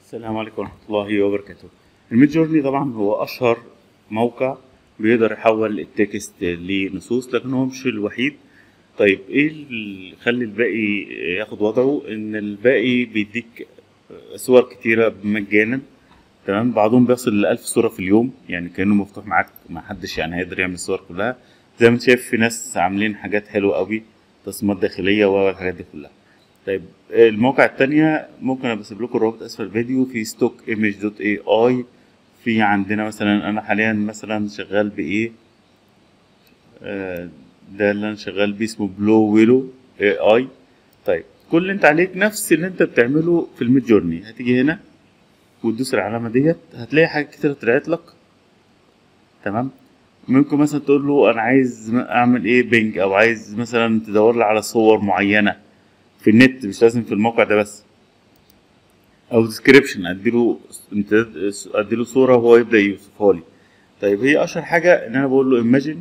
السلام عليكم ورحمة الله وبركاته الميد جورني طبعا هو أشهر موقع بيقدر يحول التكست لنصوص لكن هو مش الوحيد طيب ايه اللي يخلي الباقي ياخد وضعه ان الباقي بيديك صور كتيرة مجانا تمام بعضهم بيصل لألف صورة في اليوم يعني كأنه مفتوح معاك ما حدش يعني هيقدر يعمل الصور كلها زي ما انت شايف في ناس عاملين حاجات حلوة قوي تصميمات داخلية والحاجات دي كلها طيب الموقع التانية ممكن ابقى اسيب لكم الرابط اسفل الفيديو في ستوك ايمج دوت اي اي في عندنا مثلا انا حاليا مثلا شغال بايه آه، ده اللي انا شغال بيه اسمه بلو ويلو اي اي طيب كل اللي انت عليك نفس اللي انت بتعمله في الميد جورني هتيجي هنا وتدوس العلامة ديت هتلاقي حاجات كتير طلعت لك تمام ممكن مثلا تقول له انا عايز اعمل ايه بينج او عايز مثلا تدور لي على صور معينه في النت مش لازم في الموقع ده بس او ديسكريبشن اديله امتداد اديله صوره وهو يبدا يوصفها لي طيب هي اشهر حاجه ان انا بقول له ايماجين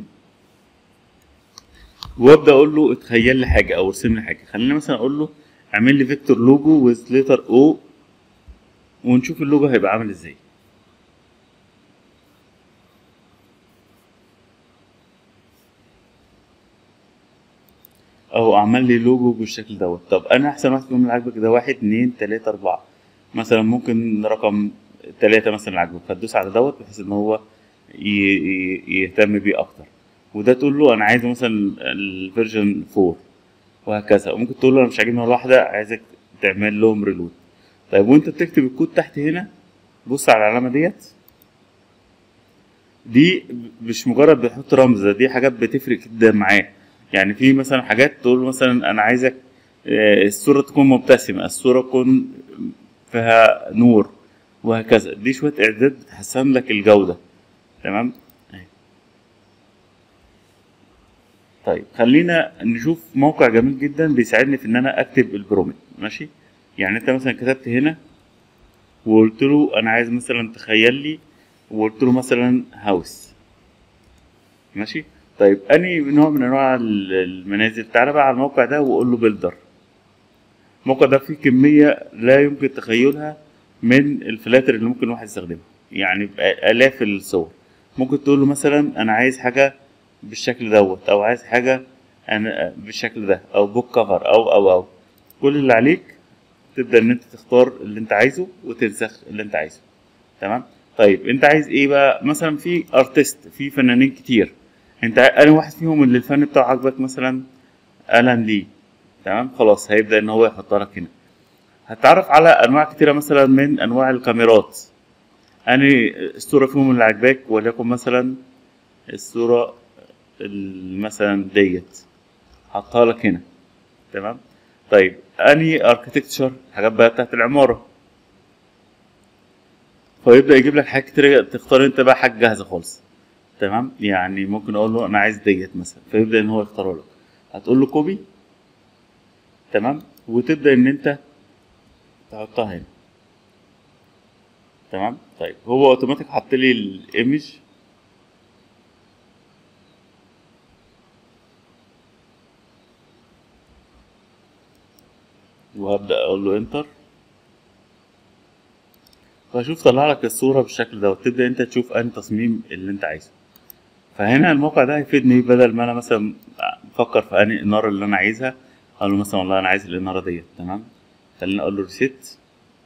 وابدا اقول له اتخيل لي حاجه او ارسم لي حاجه خلينا مثلا اقول له اعمل لي فيكتور لوجو ويز ليتر او ونشوف اللوجو هيبقى عامل ازاي او عمل لي لوجو بالشكل دوت طب انا احسن واحد فيهم اللي عاجبك ده واحد اتنين تلاته اربعه مثلا ممكن رقم تلاته مثلا عاجبك فتدوس على دوت بحيث ان هو ي- ي- يهتم بيه اكتر وده تقول له انا عايز مثلا الفيرجن 4 وهكذا وممكن تقول له انا مش عاجبني ولا واحده عايزك تعمل لهم ريلود طيب وانت بتكتب الكود تحت هنا بص على العلامه ديت دي مش مجرد بيحط رمز ده دي حاجات بتفرق جدا معاه يعني في مثلا حاجات تقول له مثلا انا عايزك آه، الصوره تكون مبتسمه الصوره تكون فيها نور وهكذا دي شويه اعداد بتحسن لك الجوده تمام أهي. طيب خلينا نشوف موقع جميل جدا بيساعدني في ان انا اكتب البرومت ماشي يعني انت مثلا كتبت هنا وقلت له انا عايز مثلا تخيل لي وقلت له مثلا هاوس ماشي طيب اني نوع من انواع ال- المنازل تعالى بقى على الموقع ده وقول له بيلدر الموقع ده فيه كمية لا يمكن تخيلها من الفلاتر اللي ممكن الواحد يستخدمها يعني آلاف الصور ممكن تقول له مثلا أنا عايز حاجة بالشكل دوت أو عايز حاجة أنا بالشكل ده أو بوك كفر أو أو أو كل اللي عليك تبدأ إن أنت تختار اللي أنت عايزه وتنسخ اللي أنت عايزه تمام طيب أنت عايز إيه بقى مثلا في أرتست في فنانين كتير أنت أنا واحد فيهم اللي الفن بتاعه عاجبك مثلا ألان لي تمام خلاص هيبدأ إن هو يحطها لك هنا هتعرف على انواع كتيره مثلا من انواع الكاميرات اني الصوره فيهم اللي عاجباك وليكن مثلا الصوره ال- مثلا ديت حطها لك هنا تمام طيب اني اركتكتشر حاجات بقى بتاعت العماره فيبدا يجيب لك حاجات كتير تختار انت بقى حاجه جاهزه خالص تمام يعني ممكن اقول له انا عايز ديت مثلا فيبدا ان هو يختارها لك هتقول له كوبي تمام وتبدا ان انت تحطها هنا تمام طيب هو اوتوماتيك حط لي الايمج وهبدا اقول له انتر فشوف طلع لك الصوره بالشكل ده وتبدا انت تشوف انهي تصميم اللي انت عايزه فهنا الموقع ده هيفيدني بدل ما انا مثلا بفكر في انهي الاناره اللي انا عايزها اقول له مثلا والله انا عايز الاناره ديت تمام خليني اقول له ريسيت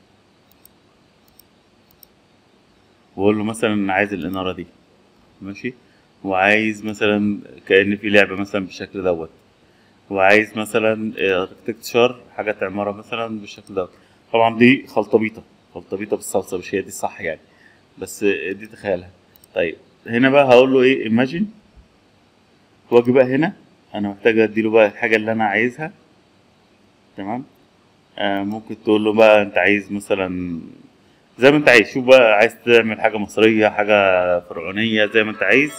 واقول له مثلا انا عايز الاناره دي ماشي وعايز مثلا كأن في لعبة مثلا بالشكل دوت وعايز مثلا اركتكتشر حاجات عمارة مثلا بالشكل دوت طبعا دي خلطبيطة خلطبيطة بالصلصة مش هي دي الصح يعني بس دي تخيلها طيب هنا بقى هقول له ايه imagine واجي بقى هنا انا محتاج اديله بقى الحاجة اللي انا عايزها تمام آه ممكن تقول له بقى انت عايز مثلا زي ما انت عايز شوف بقى عايز تعمل حاجة مصرية حاجة فرعونية زي ما انت عايز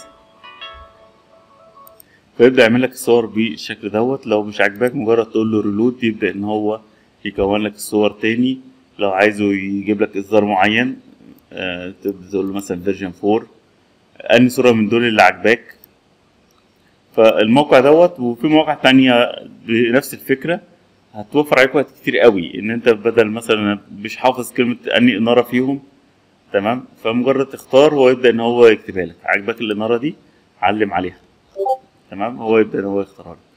فيبدأ يعمل لك الصور بالشكل دوت لو مش عاجباك مجرد تقول له ريلود يبدأ ان هو يكون لك الصور تاني لو عايزه يجيب لك اصدار معين آه تبدأ تقول له مثلا فيرجن 4 انهي صورة من دول اللي عاجباك فالموقع دوت وفي مواقع تانية بنفس الفكرة هتوفر عليك وقت كتير قوي ان انت بدل مثلا مش حافظ كلمه اني اناره فيهم تمام فمجرد تختار هو يبدا ان هو يكتبها لك عجبك الاناره دي علم عليها تمام هو يبدا ان هو يختارها لك